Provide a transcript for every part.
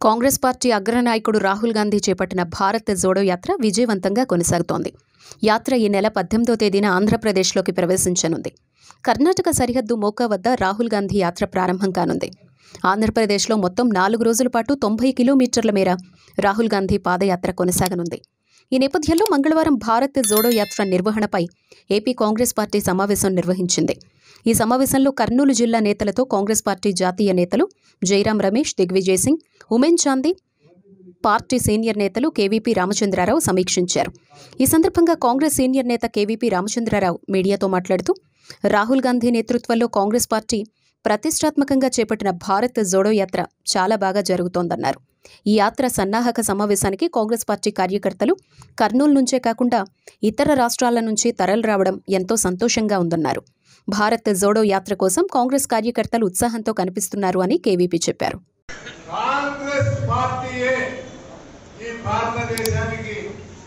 Congress party అగ్రనాయకుడు రాహుల్ గాంధీ చేపట్టిన భారత్ జోడో యాత్ర విజయవంతంగా కొనసాగుతోంది యాత్ర ఈ నెల పద్దెనిమిదో తేదీన ఆంధ్రప్రదేశ్లోకి ప్రవేశించనుంది కర్ణాటక సరిహద్దు మోకా వద్ద రాహుల్ గాంధీ యాత్ర ప్రారంభం కానుంది ఆంధ్రప్రదేశ్లో మొత్తం నాలుగు రోజుల పాటు తొంభై కిలోమీటర్ల మేర రాహుల్ గాంధీ పాదయాత్ర కొనసాగనుంది ఈ నేపథ్యంలో మంగళవారం భారత్ జోడో యాత్ర నిర్వహణపై ఏపీ కాంగ్రెస్ పార్టీ సమావేశం నిర్వహించింది ఈ సమావేశంలో కర్నూలు జిల్లా నేతలతో కాంగ్రెస్ పార్టీ జాతీయ నేతలు జైరాం రమేష్ దిగ్విజయ్ సింగ్ ఉమెన్ చాందీ పార్టీ సీనియర్ నేతలు కేవీపీ రామచంద్రారావు సమీక్షించారు ఈ సందర్భంగా కాంగ్రెస్ సీనియర్ నేత కేవీపీ రామచంద్రారావు మీడియాతో మాట్లాడుతూ రాహుల్ గాంధీ నేతృత్వంలో కాంగ్రెస్ పార్టీ ప్రతిష్టాత్మకంగా చేపట్టిన భారత్ జోడో యాత్ర చాలా బాగా జరుగుతోందన్నారు ఈ యాత్ర సన్నాహక సమావేశానికి కాంగ్రెస్ పార్టీ కార్యకర్తలు కర్నూలు నుంచే కాకుండా ఇతర రాష్ట్రాల నుంచి తరలి రావడం ఎంతో సంతోషంగా ఉందన్నారు భారత్ జోడో యాత్ర కోసం కాంగ్రెస్ కార్యకర్తలు ఉత్సాహంతో కనిపిస్తున్నారు అని కేవీపీ చెప్పారు కాంగ్రెస్ పార్టీయే ఈ భారతదేశానికి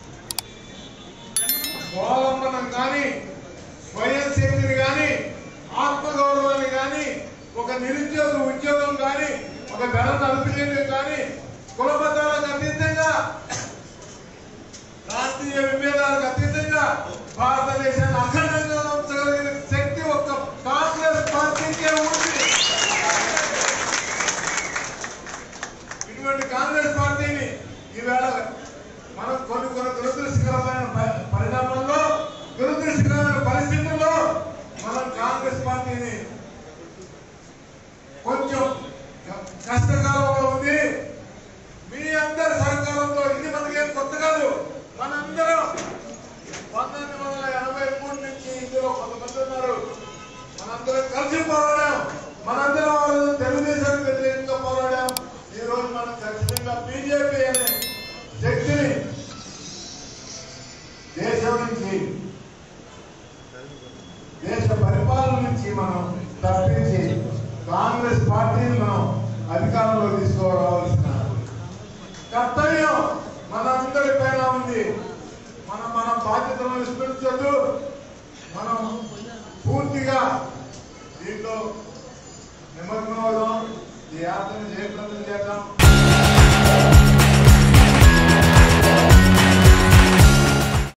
స్వావలంబనం కానీ స్వయం శక్తిని కానీ ఆత్మగౌరవాన్ని కానీ ఒక నిరుద్యోగ ఉద్యోగం కానీ ఒక ధర నడిపించడం కానీ కులబద్ధాలకు అతీతంగా రాష్ట్రీయ విభేదాలకు అతీతంగా భారతదేశాన్ని అఖండంగా ఉంచగలిగిన శక్తి ఒక్క కాంగ్రెస్ పార్టీకే ఉంది ఇటువంటి కాంగ్రెస్ పార్టీని ఈవేళ మనం కొన్ని కొన్ని దురదృష్టకరమైన ప- పరిణామాల్లో దురదృష్టకరమైన పరిస్థితుల్లో మనం కాంగ్రెస్ పార్టీని కొంచెం క- కష్టకాలంలో ఉంది మీ అందరి సహకారంతో ఇది మనకేం కొత్త కాదు మనందరం పంతొమ్మిది వందల ఎనభై మూడు నుంచి ఇందులో కొంతమంది ఉన్నారు మనందరం కలిసి పోరాడాం మనందరం ఆ రోజు తెలుగుదేశానికి వ్యతిరేకంగా పోరాడాం ఈ రోజు మనం ఖచ్చితంగా బీజేపీ అనే శక్తిని దేశం నుంచి దేశ పరిపాలన నుంచి మనం తప్పించి కాంగ్రెస్ పార్టీని మనం అధికారంలో తీసుకురావాల్సిన కర్తవ్యం మనందరి పైన ఉంది మనం మన బాధ్యతలను విస్మరించొద్దు మనం పూర్తిగా దీంట్లో నిమగ్నం అవుదాం ఈ యాత్రను జయప్రదం చేద్దాం